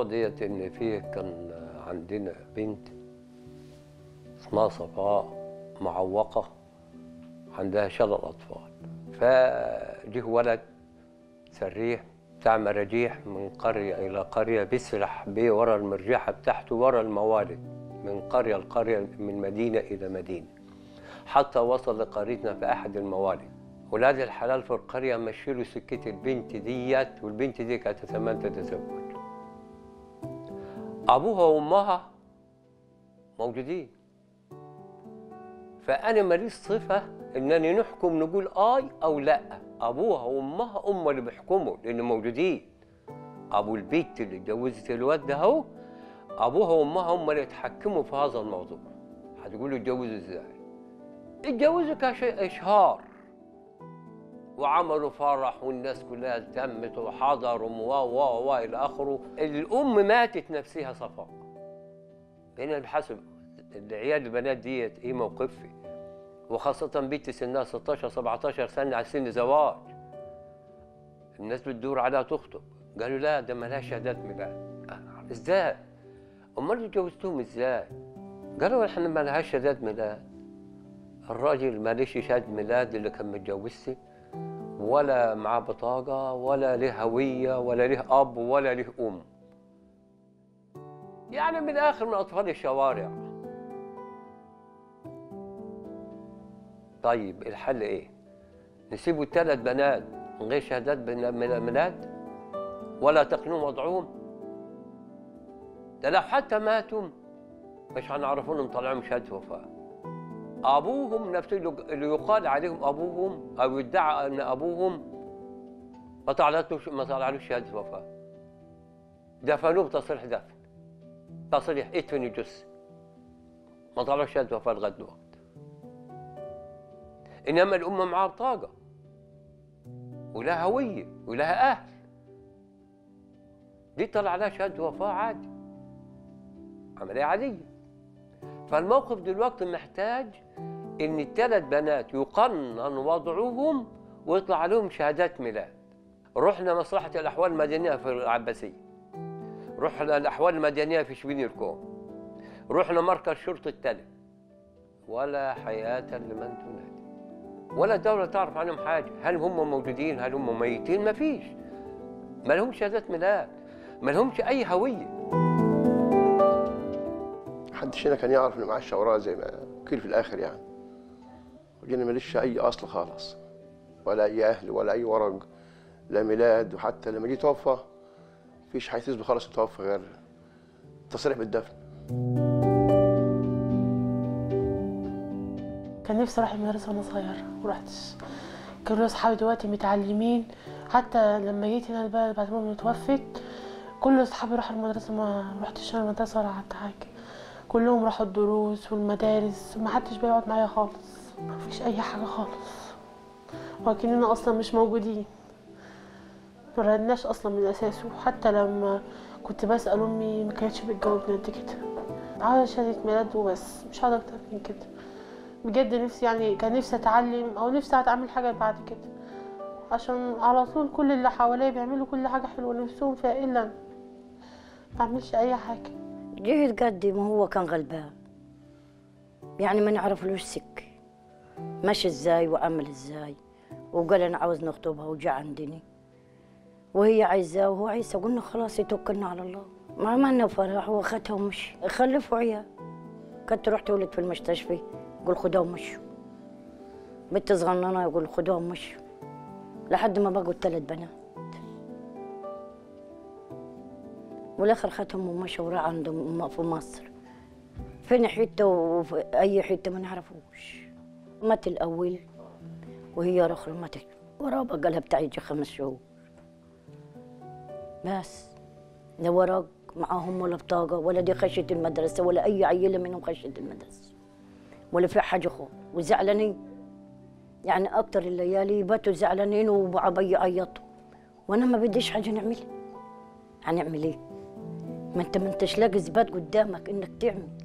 ديت ان فيه كان عندنا بنت اسمها صفاء معوقه عندها شلل اطفال فجه ولد سريح بتاع مراجيح من قريه الى قريه بيسرح بيه ورا المرجحه بتاعته ورا الموالد من قريه لقريه من مدينه الى مدينه حتى وصل لقريتنا في احد الموالد ولاد الحلال في القريه مشوا له سكه البنت ديت والبنت دي كانت تتمنى تتزوج ابوها وامها موجودين فانا ماليش صفه انني نحكم نقول اي او لا ابوها وامها هم اللي بيحكموا لان موجودين ابو البيت اللي اتجوزت الواد ده اهو ابوها وامها هم اللي يتحكموا في هذا الموضوع هتقولوا اتجوزوا ازاي اتجوزوا كاشهار وعملوا فرح والناس كلها التمت وحضروا و و و الى اخره الام ماتت نفسها صفاء هنا بحسب العيال البنات ديت ايه موقفي وخاصة بنت سنها 16 17 سنة على سن زواج الناس بتدور عليها تخطب قالوا لا ده مالهاش شهادات ميلاد آه، ازاي؟ امال اتجوزتهم ازاي؟ قالوا احنا مالهاش شهادات ميلاد الراجل ماليش شهادة ميلاد اللي كان متجوزتي ولا معاه بطاقة ولا له هوية ولا له أب ولا له أم يعني من الآخر من أطفال الشوارع طيب الحل إيه؟ نسيبوا الثلاث بنات من غير شهادات بن- من- ميلاد ولا تقنون وضعهم ده لو حتى ماتوا مش هنعرفوا انهم طالعين شهادة وفاة ابوهم نفسه اللي اللي يقال عليهم ابوهم او يدعى ان ابوهم ما طلعتوش ما طلعلوش شهاده وفاه دفنوه بتصريح دفن تصريح ادفن الجثه ما طلعوش شهاده وفاه لغايه دلوقتي انما الامه معاها بطاقه ولها هويه ولها اهل دي طلع لها شهاده وفاه عادي عمليه عاديه فالموقف دلوقتي محتاج ان الثلاث بنات يقنن وضعهم ويطلع عليهم شهادات ميلاد رحنا مصلحه الاحوال المدنيه في العباسيه رحنا الاحوال المدنيه في شبين الكوم رحنا مركز شرطه تلة ولا حياه لمن تنادي ولا دولة تعرف عنهم حاجة هل هم موجودين هل هم ميتين ما فيش ما لهمش شهادات ميلاد ما لهمش أي هوية محدش هنا كان يعرف ان معاه الشوراء زي ما قيل في الاخر يعني وجينا ماليش اي اصل خالص ولا اي اهل ولا اي ورق لا ميلاد وحتى لما جه توفى مفيش حاجه تثبت خالص إنه توفى غير تصريح بالدفن كان نفسي اروح المدرسه وانا صغيره ورحتش كانوا اصحابي دلوقتي متعلمين حتى لما جيت هنا البلد بعد ما امي توفت كل اصحابي راحوا المدرسه ما رحتش انا المدرسه ولا قعدت حاجه كلهم راحوا الدروس والمدارس وما حدش بيقعد معايا خالص ما فيش اي حاجه خالص وكأننا اصلا مش موجودين ما ردناش اصلا من اساسه حتى لما كنت بسال امي ما كانتش بتجاوبني قد كده عاوزه شهاده ميلاد وبس مش هقدر اكتر من كده بجد نفسي يعني كان نفسي اتعلم او نفسي اتعمل حاجه بعد كده عشان على طول كل اللي حواليا بيعملوا كل حاجه حلوه نفسهم فيها الا أنا. ما بعملش اي حاجه جه يتقدم وهو كان غلبان يعني ما نعرفلوش سك مشى ازاي وعمل ازاي وقال انا عاوز نخطبها وجا عندني وهي عايزاه وهو عايزة قلنا خلاص يتوكلنا على الله ما عملنا فرح واخدها ومشي خلفوا عيال كنت رحت ولد في المستشفى يقول خدوها ومشوا بنت صغننه يقول خدوها ومشوا لحد ما بقوا الثلاث بنات والاخر خدهم ومشوا وراح عندهم في مصر فين حته وفي اي حته ما نعرفوش مات الاول وهي الاخرى ماتت وراه بقى لها بتاع يجي خمس شهور بس لا ورق معاهم ولا بطاقة ولا دي خشت المدرسة ولا أي عيلة منهم خشت المدرسة ولا في حاجة خالص وزعلانين يعني أكتر الليالي باتوا زعلانين وبعض يعيطوا وأنا ما بديش حاجة نعملها هنعمل إيه؟ ما أنت ما أنتش لاقي إثبات قدامك إنك تعمل